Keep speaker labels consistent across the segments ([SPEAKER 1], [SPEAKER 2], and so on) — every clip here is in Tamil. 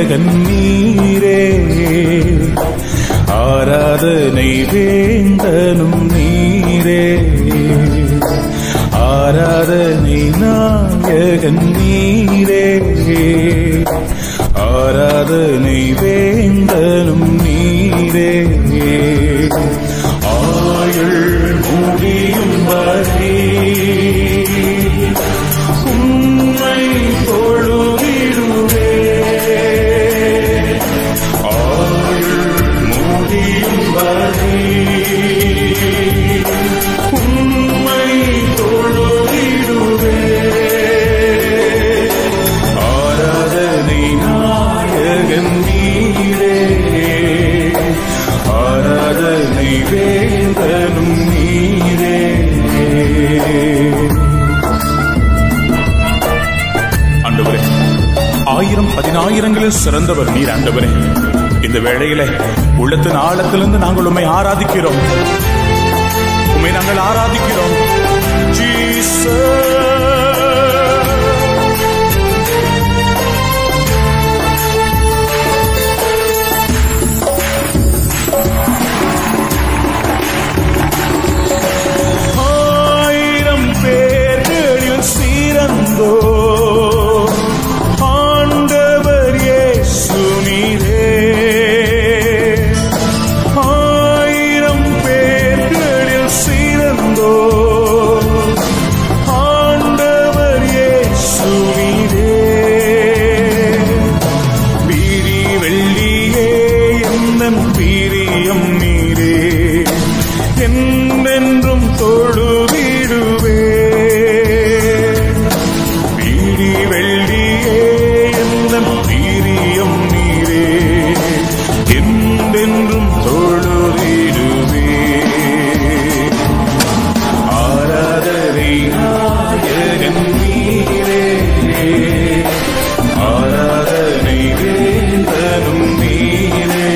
[SPEAKER 1] நாயகன் நீரே ஆராதனை வேந்தனும் நீரே ஆராதனை நாயகன் நீரே ஆராதனை வேந்தனும் நீரே ஆயுள் முடியும் வரை உம்மை தொழுதிடுவே ஆயுள் முடியும் வரை உம்மை தொழுதிடுவே ஆராதனை நாயகன் நீரே ஆராதனை வேந்தனும் நீரே ஆண்டவரே ஆயிரம் பதினாயிரங்களில் சிறந்தவர் நீர் ஆண்டவரே இந்த வேளையில உள்ளத்தின் ஆழத்திலிருந்து நாங்கள் உம்மை ஆராதிக்கிறோம் உம்மை நாங்கள் ஆராதிக்கிறோம் ஜீசஸ் ஆயிரம் பேர்களில் சிறந்தோ ஆண்டவர் இயேசு நீரே ஆயிரம் பேர்களில் சிறந்தோ ஆண்டவர் இயேசு நீரே பீரி வெள்ளியே என்னன் பீரியம் நீரே என்றென்றும் தொழுவிடுவே பீரி வெள்ளியே என்னன் பீரியம் நீரே என்றென்றும் தொழுவிடுவே ஆராதனை நாயகன் நீரே ஆராதனை வேந்தனும் நீரே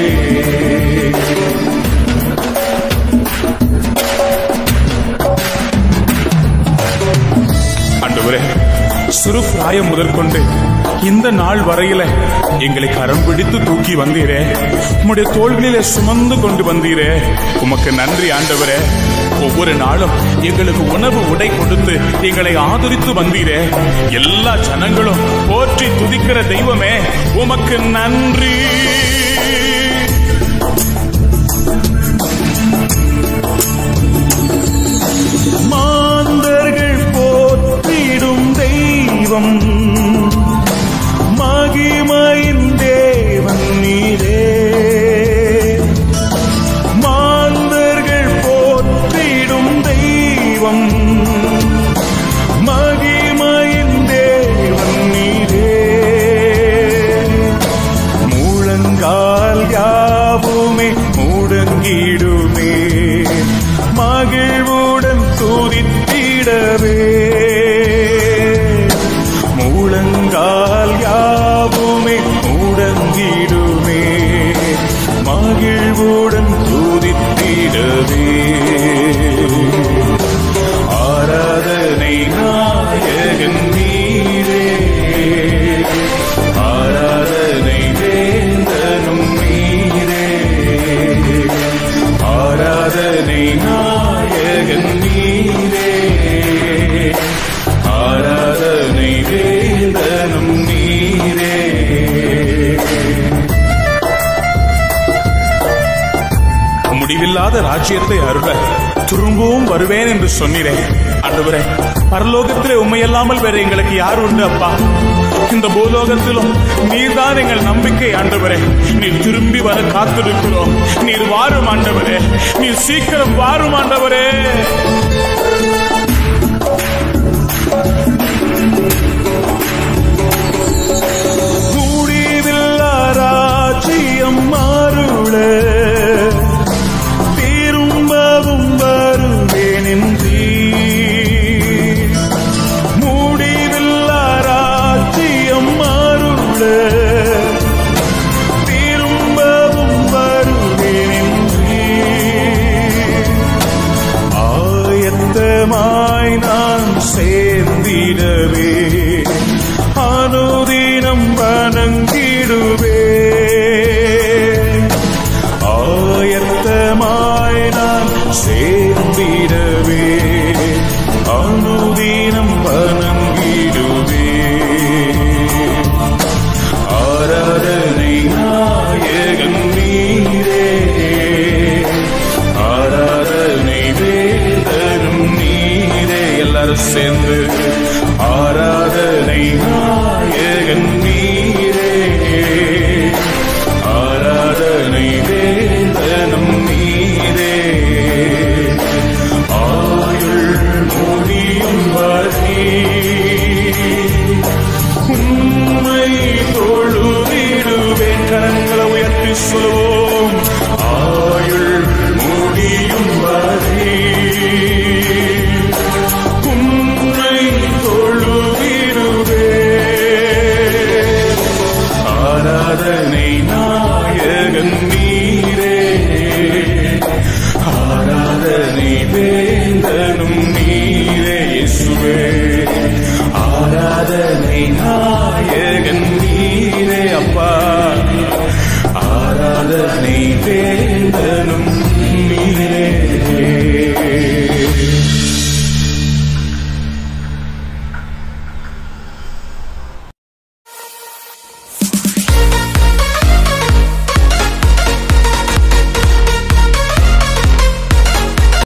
[SPEAKER 1] ஆண்டவரே சிறு பிராயம் முதற்கொண்டு இந்த நாள் வரையில எங்களை கரம் பிடித்து தூக்கி வந்தீரே உம்முடைய தோள்களிலே சுமந்து கொண்டு வந்தீரே உமக்கு நன்றி ஆண்டவரே ஒவ்வொரு நாளும் எங்களுக்கு உணவு உடை கொடுத்து எங்களை ஆதரித்து வந்தீரே எல்லா ஜனங்களும் போற்றி துதிக்கிற தெய்வமே உமக்கு நன்றி மாந்தர்கள் போற்றிடும் தெய்வம் மகிமையின் தேவன் நீரே மாந்தர்கள் போற்றிடும் தெய்வம் மகிமையின் தேவன் நீரே முழங்கால் யாவுமே முடங்கிடுமே மகிழ்வுடன் துதித்திடவே முழங்கால் யாவுமே முடங்கிடுமே மகிழ்வுடன் துதித்திடவே ஆராதனை நாயகன் நீரே ஆராதனை வேந்தனும் நீரே ஆராதனை நாயகன் நீரே ஆராதனை வேந்தனும் நீரே முடிவில்லாத ராஜ்யத்தை அருள திரும்பவும் வருவேன் என்று சொன்னீரே ஆண்டவரே பரலோகத்திலே உண்மையல்லாமல் வேற எங்களுக்கு யார் உண்டு அப்பா இந்த பூலோகத்திலும் நீர்தான் எங்கள் நம்பிக்கை ஆண்டவரே நீர் திரும்பி வர காத்திருக்கிறோம் நீர் வாரும் ஆண்டவரே நீர் சீக்கிரம் வாரும் ஆண்டவரே முடிவில்லா ராஜ்யம் மாறுள திரும்பவும் வருவேன் என்றீ முடிவில்லா ராஜ்யம் மாறுள திரும்பவும் வருவேன் என்றீ ஆயத்த சொல்லுவோம் ஆயுள் முடியும் வரை உன்னை தொழுதிடுவே ஆராதனை